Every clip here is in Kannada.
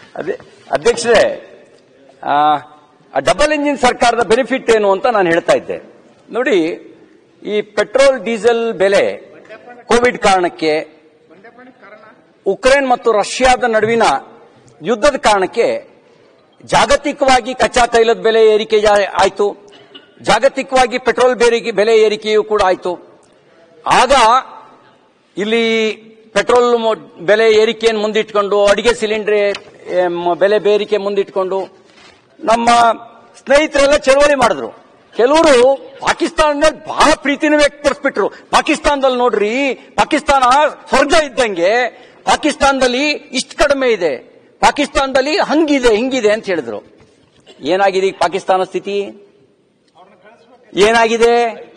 ಅದೇ ಅಧ್ಯಕ್ಷರೇ ಡಬಲ್ ಇಂಜಿನ್ ಸರ್ಕಾರದ ಬೆನಿಫಿಟ್ ಏನು ಅಂತ ನಾನು ಹೇಳ್ತಾ ಇದ್ದೆ ನೋಡಿ ಈ ಪೆಟ್ರೋಲ್ ಡೀಸೆಲ್ ಬೆಲೆ ಕೋವಿಡ್ ಕಾರಣಕ್ಕೆ ಉಕ್ರೇನ್ ಮತ್ತು ರಷ್ಯಾದ ನಡುವಿನ ಯುದ್ಧದ ಕಾರಣಕ್ಕೆ ಜಾಗತಿಕವಾಗಿ ಕಚ್ಚಾ ತೈಲದ ಬೆಲೆ ಏರಿಕೆ ಜಾ- ಆಯ್ತು ಜಾಗತಿಕವಾಗಿ ಪೆಟ್ರೋಲ್ ಬೇರಿಗೆ ಬೆಲೆ ಏರಿಕೆಯೂ ಕೂಡ ಆಯ್ತು ಆಗ ಇಲ್ಲಿ ಪೆಟ್ರೋಲ್ ಮೊ- ಬೆಲೆ ಏರಿಕೆಯನ್ನು ಮುಂದಿಟ್ಕೊಂಡು ಅಡಿಗೆ ಸಿಲಿಂಡರ್ ಬೆಲೆ ಬೇರಿಕೆ ಮುಂದಿಟ್ಕೊಂಡು ನಮ್ಮ ಸ್ನೇಹಿತರೆಲ್ಲ ಚಳವಳಿ ಮಾಡಿದ್ರು ಕೆಲವರು ಪಾಕಿಸ್ತಾನ ಮೇಲೆ ಬಹಳ ಪ್ರೀತಿನ ವ್ಯಕ್ತಪಡಿಸ್ಬಿಟ್ರು ಪಾಕಿಸ್ತಾನದಲ್ಲಿ ನೋಡ್ರಿ ಪಾಕಿಸ್ತಾನ ಸ್ವರ್ಗ ಇದ್ದಂಗೆ ಪಾಕಿಸ್ತಾನದಲ್ಲಿ ಇಷ್ಟು ಕಡಿಮೆ ಇದೆ ಪಾಕಿಸ್ತಾನದಲ್ಲಿ ಹಂಗಿದೆ ಹಿಂಗಿದೆ ಅಂತ ಹೇಳಿದ್ರು ಏನಾಗಿದೆ ಈಗ ಪಾಕಿಸ್ತಾನ ಸ್ಥಿತಿ ಏನಾಗಿದೆ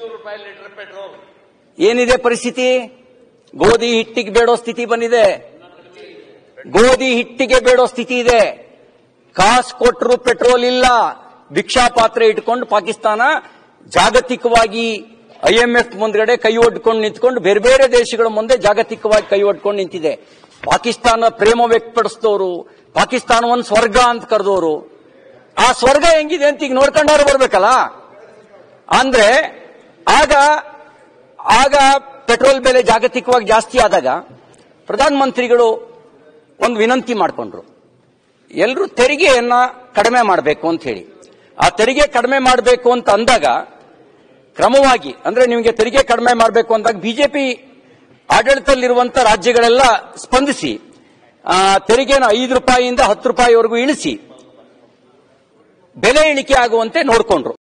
ಏನಿದೆ ಪರಿಸ್ಥಿತಿ ಗೋಧಿ ಹಿಟ್ಟಿಗೆ ಬೇಡೋ ಸ್ಥಿತಿ ಬಂದಿದೆ ಗೋಧಿ ಹಿಟ್ಟಿಗೆ ಬೇಡೋ ಸ್ಥಿತಿ ಇದೆ ಕಾಸು ಕೊಟ್ಟರು ಪೆಟ್ರೋಲ್ ಇಲ್ಲ ಭಿಕ್ಷಾ ಪಾತ್ರೆ ಇಟ್ಕೊಂಡು ಪಾಕಿಸ್ತಾನ ಜಾಗತಿಕವಾಗಿ ಐಎಂಎಫ್ ಮುಂದ್ಗಡೆ ಕೈ ಒಡ್ಕೊಂಡು ನಿಂತ್ಕೊಂಡು ಬೇರೆ ಬೇರೆ ದೇಶಗಳ ಮುಂದೆ ಜಾಗತಿಕವಾಗಿ ಕೈ ಒಡ್ಕೊಂಡು ನಿಂತಿದೆ ಪಾಕಿಸ್ತಾನ ಪ್ರೇಮ ವ್ಯಕ್ತಪಡಿಸಿದವರು ಪಾಕಿಸ್ತಾನವನ್ನು ಸ್ವರ್ಗ ಅಂತ ಕರೆದವರು ಆ ಸ್ವರ್ಗ ಹೆಂಗಿದೆ ಅಂತ ಈಗ ನೋಡ್ಕೊಂಡವ್ರು ಬರ್ಬೇಕಲ್ಲ ಅಂದ್ರೆ ಆಗ ಆಗ ಪೆಟ್ರೋಲ್ ಬೆಲೆ ಜಾಗತಿಕವಾಗಿ ಜಾಸ್ತಿ ಆದಾಗ ಪ್ರಧಾನ ಮಂತ್ರಿಗಳು ಒಂದು ವಿನಂತಿ ಮಾಡಿಕೊಂಡ್ರು ಎಲ್ಲರೂ ತೆರಿಗೆಯನ್ನ ಕಡಿಮೆ ಮಾಡಬೇಕು ಅಂತ ಹೇಳಿ ಆ ತೆರಿಗೆ ಕಡಿಮೆ ಮಾಡಬೇಕು ಅಂತ ಅಂದಾಗ ಕ್ರಮವಾಗಿ ಅಂದ್ರೆ ನಿಮಗೆ ತೆರಿಗೆ ಕಡಿಮೆ ಮಾಡಬೇಕು ಅಂದಾಗ ಬಿಜೆಪಿ ಆಡಳಿತದಲ್ಲಿರುವಂತ ರಾಜ್ಯಗಳೆಲ್ಲ ಸ್ಪಂದಿಸಿ ಆ, ತೆರಿಗೆನ ಐದು ರೂಪಾಯಿಯಿಂದ ಹತ್ತು ರೂಪಾಯಿವರೆಗೂ ಇಳಿಸಿ ಬೆಲೆ ಇಳಿಕೆ ಆಗುವಂತೆ ನೋಡಿಕೊಂಡ್ರು